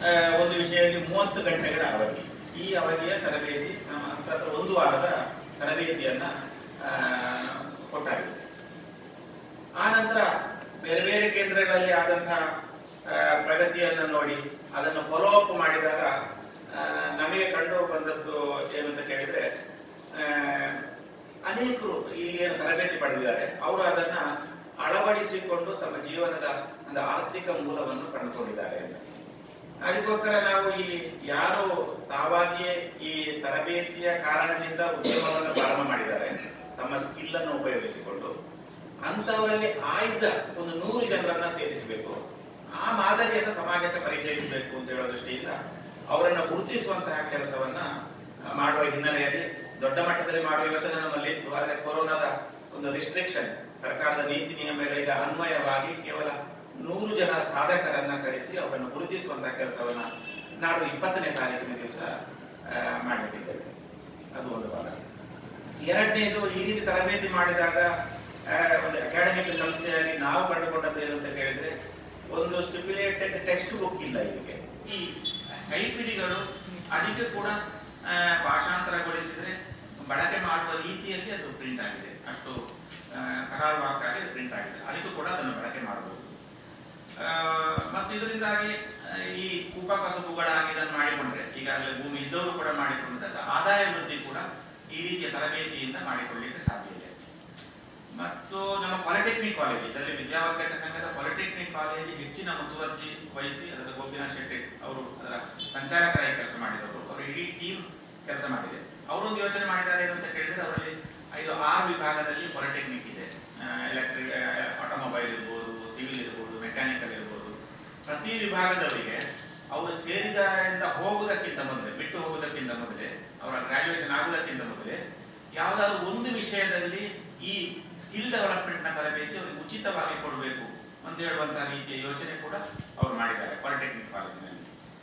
ಆ, ಒಂದು ವಿಷಯದಲ್ಲಿ ಮೂವತ್ತು ಗಂಟೆಗಳ ಅವಧಿ ಈ ಅವಧಿಯ ತರಬೇತಿ ನಮ್ಮ ಹತ್ರ ಹತ್ರ ಒಂದು ವಾರದ ತರಬೇತಿಯನ್ನ ಆ, ಕೊಟ್ಟಾಗಿದೆ ಆ ನಂತರ ಬೇರೆ ಬೇರೆ ಕೇಂದ್ರಗಳಲ್ಲಿ ಆದಂತಹ ಆ, ಪ್ರಗತಿಯನ್ನು ನೋಡಿ ಅದನ್ನು ಫಾಲೋ ಅಪ್ ಮಾಡಿದಾಗ ಆ, ನಮಗೆ ಕಂಡು ಬಂದದ್ದು ಏನು ಅಂತ ಕೇಳಿದ್ರೆ ಆ, ಅನೇಕರು ಇಲ್ಲಿ ಏನು ತರಬೇತಿ ಪಡೆದಿದ್ದಾರೆ ಅವರು ಅದನ್ನ ಅಳವಡಿಸಿಕೊಂಡು ತಮ್ಮ ಜೀವನದ ಒಂದು ಆರ್ಥಿಕ ಮೂಲವನ್ನು ಕಂಡುಕೊಂಡಿದ್ದಾರೆ ಅಂತ ಅದಕ್ಕೋಸ್ಕರ ನಾವು ಈ ಯಾರು ತಾವಾಗಿಯೇ ಈ ತರಬೇತಿಯ ಕಾರಣದಿಂದ ಉದ್ಯಮವನ್ನು ಪ್ರಾರಂಭ ಮಾಡಿದ್ದಾರೆ ತಮ್ಮ ಸ್ಕಿಲ್ ಅನ್ನು ಉಪಯೋಗಿಸಿಕೊಂಡು ಅಂತವರಲ್ಲಿ ಆಯ್ದ ಒಂದು ನೂರು ಜನರನ್ನ ಸೇರಿಸಬೇಕು ಆ ಮಾದರಿಯನ್ನು ಸಮಾಜಕ್ಕೆ ಪರಿಚಯಿಸಬೇಕು ಅಂತ ಹೇಳೋ ದೃಷ್ಟಿಯಿಂದ ಅವರನ್ನ ಗುರುತಿಸುವಂತಹ ಕೆಲಸವನ್ನ ಆ, ಮಾಡುವ ಹಿನ್ನೆಲೆಯಲ್ಲಿ ದೊಡ್ಡ ಮಟ್ಟದಲ್ಲಿ ಮಾಡುವ ಯೋಚನೆ ನಮ್ಮಲ್ಲಿ ಇತ್ತು ಆದರೆ ಕೊರೋನಾದ ಒಂದು ರಿಸ್ಟ್ರಿಕ್ಷನ್ ಸರ್ಕಾರದ ನೀತಿ ನಿಯಮಗಳಿಗೆ ಅನ್ವಯವಾಗಿ ಕೇವಲ ನೂರು ಜನ ಸಾಧಕರನ್ನ ಕರೆಸಿ ಅವರನ್ನು ಗುರುತಿಸುವಂತಹ ಕೆಲಸವನ್ನ ನಾಡು ಇಪ್ಪತ್ತನೇ ತಾರೀಕಿನ ದಿವಸ ಮಾಡಲಿಕ್ಕಿದ್ದೇವೆ ಅದು ಒಂದು ಭಾಗ ಎರಡನೇದು ಈ ರೀತಿ ತರಬೇತಿ ಮಾಡಿದಾಗ ಆ, ಒಂದು ಅಕಾಡೆಮಿಕ್ ಸಂಸ್ಥೆಯಾಗಿ ನಾವು ಕಂಡುಕೊಂಡದ್ದು ಏನು ಅಂತ ಕೇಳಿದ್ರೆ ಒಂದು ಸ್ಟಿಪ್ಯುಲೇಟೆಡ್ ಟೆಕ್ಸ್ಟ್ ಬುಕ್ ಇಲ್ಲ ಇದಕ್ಕೆ ಈ ಕೈಪಿಡಿಗಳು ಅದಕ್ಕೆ ಕೂಡ ಆ, ಭಾಷಾಂತರಗೊಳಿಸಿದ್ರೆ ಬಳಕೆ ಮಾಡುವ ರೀತಿಯಲ್ಲಿ ಅದು ಪ್ರಿಂಟ್ ಆಗಿದೆ ಅಷ್ಟು ಆ, ಕರಾರುವಾಕ್ಕಾಗಿ ಅದು ಪ್ರಿಂಟ್ ಆಗಿದೆ ಅದಕ್ಕೂ ಕೂಡ ಅದನ್ನು ಬಳಕೆ ಮಾಡಬಹುದು ಆ, ಮತ್ತು ಇದರಿಂದಾಗಿ ಆ, ಈ ಉಪ ಕಸಬುಗಳಾಗಿ ಇದನ್ನು ಮಾಡಿಕೊಂಡ್ರೆ ಈಗಾಗಲೇ ಭೂಮಿ ಇದ್ದವರು ಕೂಡ ಮಾಡಿಕೊಂಡ್ರೆ ಅದು ಆದಾಯ ವೃದ್ಧಿ ಕೂಡ ಈ ರೀತಿಯ ತರಬೇತಿಯಿಂದ ಮಾಡಿಕೊಳ್ಳಲಿಕ್ಕೆ ಸಾಧ್ಯ ಇದೆ ಮತ್ತು ನಮ್ಮ ಪಾಲಿಟೆಕ್ನಿಕ್ ಕಾಲೇಜ್ ಇದರಲ್ಲಿ ವಿದ್ಯಾವರ್ಧಕ ಸಂಘದ ಪಾಲಿಟೆಕ್ನಿಕ್ ಕಾಲೇಜ್ ಹೆಚ್ಚಿನ ಮುತುವರ್ಜಿ ವಹಿಸಿ ಅದರ ಗೋಪಿನಾಥ್ ಶೆಟ್ಟಿ ಅವರು ಅದರ ಸಂಚಾಲಕರಾಗಿ ಕೆಲಸ ಮಾಡಿದವರು ಅವರು ಇಡೀ ಟೀಮ್ ಕೆಲಸ ಮಾಡಿದೆ ಅವರೊಂದು ಯೋಚನೆ ಮಾಡಿದ್ದಾರೆ ಏನು ಅಂತ ಕೇಳಿದ್ರೆ ಅವರಲ್ಲಿ ಐದು ಆರು ವಿಭಾಗದಲ್ಲಿ ಪಾಲಿಟೆಕ್ನಿಕ್ ಇದೆ ಎಲೆಕ್ಟ್ರಿಕ್ ಆಟೋಮೊಬೈಲ್ ಇರ್ಬೋದು ಸಿವಿಲ್ ಇರ್ಬೋದು ಮೆಕ್ಯಾನಿಕಲ್ ಇರ್ಬೋದು ಪ್ರತಿ ವಿಭಾಗದವರಿಗೆ ಅವರು ಸೇರಿದಿಂದ ಹೋಗುವುದಕ್ಕಿಂತ ಮೊದಲೇ ಬಿಟ್ಟು ಹೋಗುವುದಕ್ಕಿಂತ ಮೊದಲೇ ಅವರ ಗ್ರಾಜುಯೇಷನ್ ಆಗುವುದಕ್ಕಿಂತ ಮೊದಲೇ ಯಾವುದಾದ್ರೂ ಒಂದು ವಿಷಯದಲ್ಲಿ ಈ ಸ್ಕಿಲ್ ಡೆವಲಪ್ಮೆಂಟ್ ನ ತರಬೇತಿ ಅವರಿಗೆ ಉಚಿತವಾಗಿ ಕೊಡಬೇಕು ಅಂತ ಹೇಳುವಂತಹ ರೀತಿಯ ಯೋಚನೆ ಕೂಡ ಅವರು ಮಾಡಿದ್ದಾರೆ ಪಾಲಿಟೆಕ್ನಿಕ್ ಕಾಲೇಜಿನಲ್ಲಿ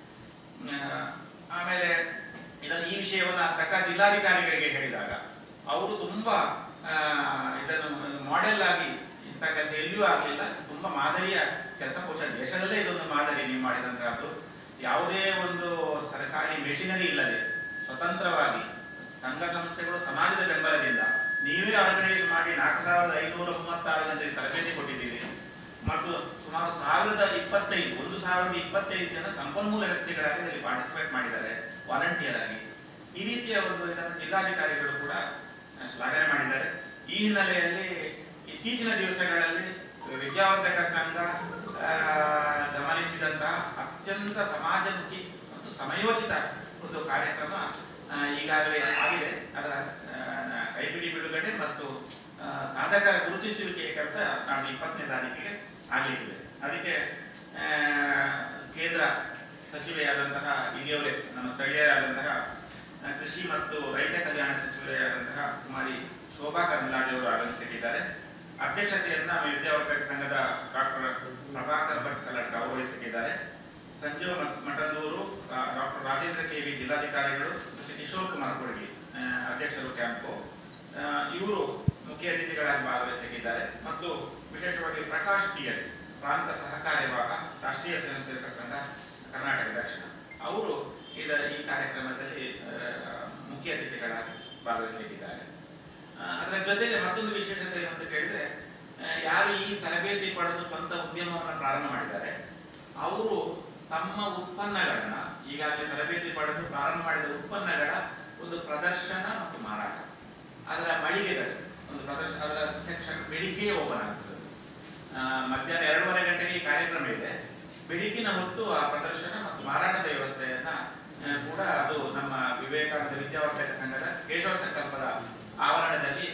ಆ, ಆಮೇಲೆ ಇದನ್ನು ಈ ವಿಷಯವನ್ನ ತಕ್ಕ ಜಿಲ್ಲಾಧಿಕಾರಿಗಳಿಗೆ ಹೇಳಿದಾಗ ಅವರು ತುಂಬಾ ಆ, ಇದನ್ನು ಮಾಡೆಲ್ ಆಗಿ ಇಂಥ ಕೆಲಸ ಎಲ್ಲಿಯೂ ಆಗಲಿಲ್ಲ ತುಂಬಾ ಮಾದರಿಯ ಕೆಲಸ ಬಹುಶಃ ದೇಶದಲ್ಲೇ ಇದೊಂದು ಮಾದರಿ ನೀವು ಮಾಡಿದಂತಹದ್ದು ಯಾವುದೇ ಒಂದು ಸರ್ಕಾರಿ ಮೆಷಿನರಿ ಇಲ್ಲದೆ ಸ್ವತಂತ್ರವಾಗಿ ಸಂಘ ಸಂಸ್ಥೆಗಳು ಸಮಾಜದ ಬೆಂಬಲದಿಂದ ನೀವೇ ಆರ್ಗನೈಸ್ ಮಾಡಿ ನಾಲ್ಕು ಸಾವಿರದ ಐನೂರ ಮೂವತ್ತಾರು ಜನರಿಗೆ ತರಬೇತಿ ಕೊಟ್ಟಿದ್ದೀರಿ ಮತ್ತು ಸುಮಾರು ಸಾವಿರದ ಇಪ್ಪತ್ತೈದು ಒಂದು ಸಾವಿರದ ಇಪ್ಪತ್ತೈದು ಜನ ಸಂಪನ್ಮೂಲ ವ್ಯಕ್ತಿಗಳಾಗಿ ಇದರಲ್ಲಿ ಪಾರ್ಟಿಸಿಪೇಟ್ ಮಾಡಿದ್ದಾರೆ ವಾಲಂಟಿಯರ್ ಆಗಿ ಈ ರೀತಿಯ ಒಂದು ಇದನ್ನು ಜಿಲ್ಲಾಧಿಕಾರಿಗಳು ಕೂಡ ಶ್ಲಾಘನೆ ಮಾಡಿದ್ದಾರೆ ಈ ಹಿನ್ನೆಲೆಯಲ್ಲಿ ಇತ್ತೀಚಿನ ದಿವಸಗಳಲ್ಲಿ ವಿದ್ಯಾವರ್ಧಕ ಸಂಘ ಆ, ಗಮನಿಸಿದಂತಹ ಅತ್ಯಂತ ಸಮಾಜಮುಖಿ ಮತ್ತು ಸಮಯೋಚಿತ ಒಂದು ಕಾರ್ಯಕ್ರಮ ಆ, ಈಗಾಗಲೇ ಆಗಿದೆ ಅದರ ಆ, ಕೈಪಿಡಿ ಬಿಡುಗಡೆ ಮತ್ತು ಆ, ಸಾಧಕರ ಗುರುತಿಸುವಿಕೆಯ ಕೆಲಸ ನಾಳೆ ಇಪ್ಪತ್ತನೇ ತಾರೀಕಿಗೆ ಆಗಲಿಕ್ಕಿದೆ ಅದಕ್ಕೆ ಆ, ಕೇಂದ್ರ ಸಚಿವೆಯಾದಂತಹ ಇಲ್ಲಿಯವರೇ ನಮ್ಮ ಸ್ಥಳೀಯರಾದಂತಹ ಆ, ಕೃಷಿ ಮತ್ತು ರೈತ ಕಲ್ಯಾಣ ಸಚಿವೆಯಾದಂತಹ ಕುಮಾರಿ ಶೋಭಾ ಕರಂದ್ಲಾಜೆ ಅವರು ಆಗಮಿಸಲಿದ್ದಾರೆ ಅಧ್ಯಕ್ಷತೆಯನ್ನ ನಮ್ಮ ವಿದ್ಯಾವರ್ಧಕ ಸಂಘದ ಡಾಕ್ಟರ್ ಪ್ರಭಾಕರ್ ಭಟ್ ಕಲಟ್ ಅವರು ವಹಿಸಲಿದ್ದಾರೆ ಸಂಜೀವ ಮಠ- Matandur doctor Rajendra K V ಜಿಲ್ಲಾಧಿಕಾರಿಗಳು ಮತ್ತು ಕಿಶೋರ್ ಕುಮಾರ್ ಕೊಡಗಿ ಆ, ಅಧ್ಯಕ್ಷರು ಕ್ಯಾಂಪು ಆ, ಇವರು ಮುಖ್ಯ ಅತಿಥಿಗಳಾಗಿ ಭಾಗವಹಿಸಲಿದ್ದಾರೆ ಮತ್ತು ವಿಶೇಷವಾಗಿ ಪ್ರಕಾಶ್ ಟಿ ಎಸ್ ಪ್ರಾಂತ ಸಹಕಾರ್ಯವಾಹ ರಾಷ್ಟ್ರೀಯ ಸ್ವಯಂ ಸೇವಕ ಸಂಘ ಕರ್ನಾಟಕ ದಕ್ಷಿಣ ಅವರು ಇದ ಈ ಕಾರ್ಯಕ್ರಮದಲ್ಲಿ ಆ, ಮುಖ್ಯ ಅತಿಥಿಗಳಾಗಿ ಭಾಗವಹಿಸಲಿದ್ದಾರೆ ಆ, ಅದರ ಜೊತೆಗೆ ಮತ್ತೊಂದು ವಿಶೇಷತೆ ಏನು ಅಂತ ಕೇಳಿದ್ರೆ ಆ, ಯಾರು ಈ ತರಬೇತಿ ಪಡೆದು ಸ್ವಂತ ಉದ್ಯಮವನ್ನು ಪ್ರಾರಂಭ ಮಾಡಿದ್ದಾರೆ ಅವರು ತಮ್ಮ ಉತ್ಪನ್ನಗಳನ್ನ ಈಗಾಗಲೇ ತರಬೇತಿ ಪಡೆದು ಪ್ರಾರಂಭ ಮಾಡಿದ ಉತ್ಪನ್ನಗಳ ಒಂದು ಪ್ರದರ್ಶನ ಮತ್ತು ಮಾರಾಟ ಅದರ ಮಳಿಗೆಗಳು ಒಂದು ಪ್ರದರ್ಶನ ಅದರ ಸೆಕ್ಷನ್ ಬೆಳಿಗ್ಗೆಯೇ ಓಪನ್ ಆಗ್ತದೆ ಆ, ಮಧ್ಯಾಹ್ನ ಎರಡೂವರೆ ಗಂಟೆಗೆ ಈ ಕಾರ್ಯಕ್ರಮ ಇದೆ ಬೆಳಿಗ್ಗಿನ ಹೊತ್ತು ಆ ಪ್ರದರ್ಶನ ಮತ್ತು ಮಾರಾಟದ ವ್ಯವಸ್ಥೆಯನ್ನ ಆ, ಕೂಡ ಅದು ನಮ್ಮ ವಿವೇಕಾನಂದ ವಿದ್ಯಾವರ್ಧಕ ಸಂಘದ ಕೇಶವ ಸಂಕಲ್ಪದ ಆವರಣದಲ್ಲಿ